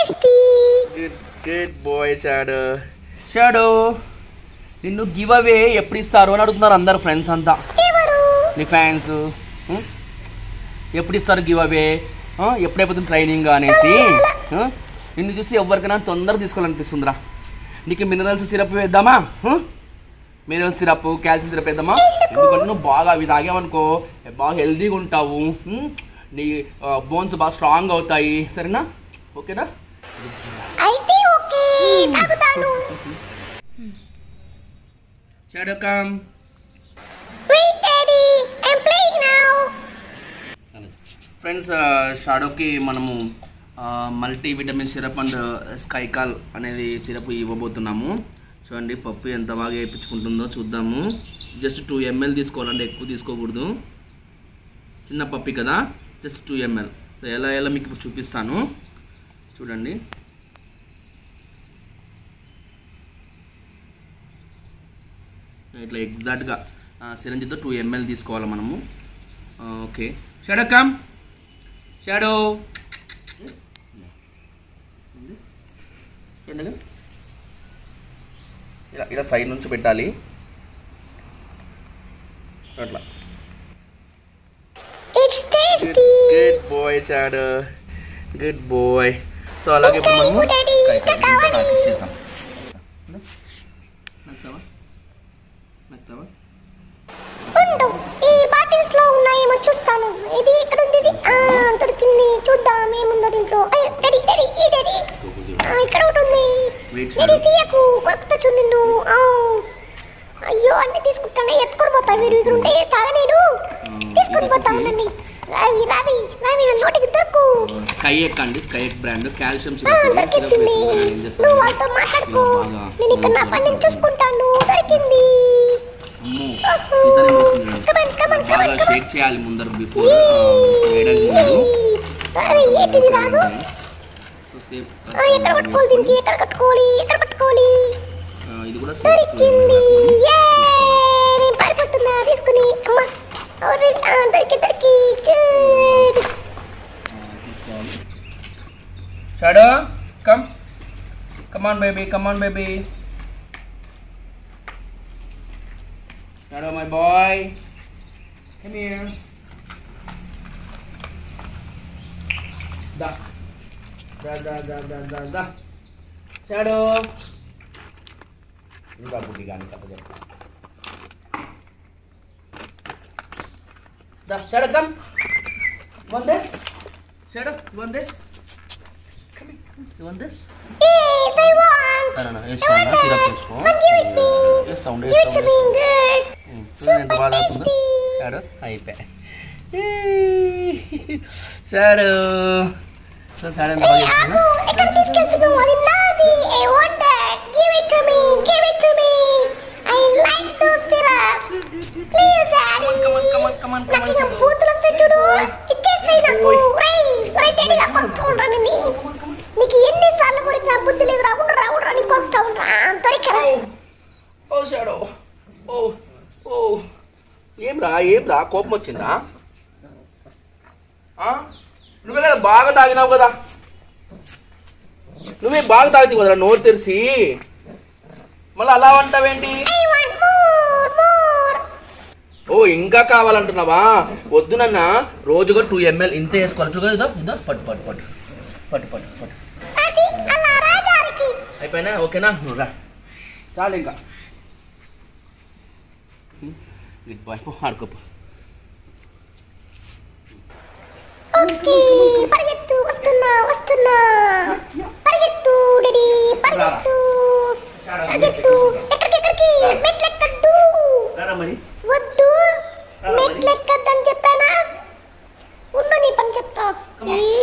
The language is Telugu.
tasty. Good good boy Shadow Shadow నిన్ను గివ్ అవే ఎప్పుడు ఇస్తారు అని అడుగుతున్నారు అందరు ఫ్రెండ్స్ అంతా ఎవరు నీ ఫ్యాన్స్ ఎప్పుడు ఇస్తారు గివ్ అవే ఎప్పుడైపోతుంది ట్రైనింగ్ అనేసి ఆ? నిన్ను చూసి ఎవరికైనా తొందరగా తీసుకోవాలనిపిస్తుందిరా నీకు మినరల్స్ సిరప్ వేద్దామా మినరల్ సిరప్ కాల్షియం సిరప్ వేద్దామా ఎందుకంటే నువ్వు బాగా అవి తాగావనుకో బాగా హెల్తీగా ఉంటావు ఉం? నీ బోన్స్ బాగా స్ట్రాంగ్ అవుతాయి సరేనా ఓకేనా అయితే ఓకే తాగుతాను Shadow come wait daddy I'm playing now friends షాడోకి మనము మల్టీ విటమిన్ సిరప్ అండ్ స్కైకాల్ అనేది సిరప్ ఇవ్వబోతున్నాము చూడండి పప్పు ఎంత బాగా వేయించుకుంటుందో చూద్దాము జస్ట్ టూ ఎంఎల్ తీసుకోవాలండి ఎక్కువ తీసుకోకూడదు చిన్న పప్పి కదా జస్ట్ టూ ఎంఎల్ ఎలా ఎలా మీకు ఇప్పుడు చూపిస్తాను చూడండి ఇట్లా ఎగ్జాక్ట్గా సిరంజితో టూ ఎంఎల్ తీసుకోవాలి మనము ఓకే షాడో కమ్ షాడో ఇలా ఇలా సైడ్ నుంచి పెట్టాలి అట్లా it's tasty good boy Shadow good boy so అలాగే ఇప్పుడు మనము ఇంకా డాడీ, ఇంకా కైకాయ కావాలి. practice చేస్తాం. నచ్చావా? నచ్చావా? ఉండు ఈ బాటిల్స్ లో ఉన్నాయేమో చూస్తాను ఇది ఇక్కడ ఉంది ఇది ఆ, దొరికింది చూద్దాం ఏముందో దీంట్లో అయ్యో డాడీ డాడీ ఈ డాడీ ఆ, ఇక్కడ ఒకటి ఉంది Wait, డాడీ Shadow. తీయకు కొరకుతా చూడు నిన్ను ఆ. అయ్యో అన్ని తీసుకుంటానే ఎత్తుకొని పోతా వీడు ఇక్కడ ఉంటే తాగనేడు తీసుకొని ఇది పోతా వచ్చేసి- ఉండండి రావి రావి రావి నా నోటికి దొరుకు స్కై ఎక్ అండి స్కై ఎక్ బ్రాండ్ కాల్షియం ఆ, సిరప్ ఇది. దొరికేసింది సిరప్ వేసుకుని ఏం చేస్తామంటే నువ్వు వాళ్ళతో మాట్లాడుకో ఇలా బాగా నేను ఇక్కడ నా పని నేను చూసుకుంటాను దొరికింది అమ్మో ఈసారి ఏం వస్తుంది? కమన్ కమన్ బాగా కమన్ కమన్ షేక్ చేయాలి ముందర బిఫోర్ వేయడానికి ముందు రావి ఏంటిది రాదు సో సేఫ్ ఆ, ఎక్కడ పట్టుకోవాలి దీనికి ఎక్కడ కట్టుకోవాలి ఎక్కడ పట్టుకోవాలి ఇది కూడా దొరికింది యే! నేను పారిపోతున్నా తీసుకుని అమ్మ ఓరే, ఆ, దొరికి దొరికి good Shadow come come on baby come on baby Shadow my boy come here దా దా దా దా దా దా దా షాడో ఇంకా బుద్ధి కానీ కథ చెప్తా దా Shadow come one this Shadow one this come you one this yes i want అన్న వేసుకోనా సిరప్ వేసుకో One give it me. వేస్తాం give it to me వేస్తాం good చూడండి ఎంత బాగా అవుతుందో షాడో అయిపోయా షాడో సో షాడో ఎంత బాగా చేస్తున్నా ఆగు, ఎక్కడ తీసుకెళ్తున్నావు అది నాది i want that give it to me give it to me i like those syrups please daddy Come on, come on, come on, come on, నాకు ఇక Shadow. బూతులు వస్తాయి చూడు ఇచ్చేసాయి నాకు ఓయ్. రై రై డాడీ నాకు కొడుతూ ఉండని నీకు ఎన్నిసార్లు కొరికి నా బుద్ధి లేదు రాకుండా రాకుండా నీ కొడుతూ ఉండరా దొరికరా ఓ షాడో ఓ ఓ ఏం రా ఏం రా కోపం వచ్చిందా ఆ? నువ్వే కదా బాగా తాగినావు కదా నువ్వే బాగా తాగుతావు కదరా నోరు తెరిచి మళ్ళీ అలా అంటావేంటి I want more, more. ఓ ఇంకా కావాలంటున్నావా వద్దు నాన్న రోజుగా టూ ఎంఎల్ ఇంత వేసుకోవాలి చూడు ఇదో ఇదో పట్టు పట్టు పట్టు పట్టు పట్టు పట్టు అది అలా రాదారికి అయిపోయినా ఓకేనా నువ్వు రా చాలు ఇంకా గుడ్ బాయ్ పో ఆడుకోపో ఓకే పరిగెత్తు వస్తున్నా వస్తున్నా పరిగెత్తు డాడీ పరిగెత్తు పరిగెత్తు ఎక్కడికి ఎక్కడికి మెట్లెక్కద్దు రారా మరి వద్దు మెట్లెక్కద్దని చెప్పానా ఉండు నీ పని చెప్తా ఈ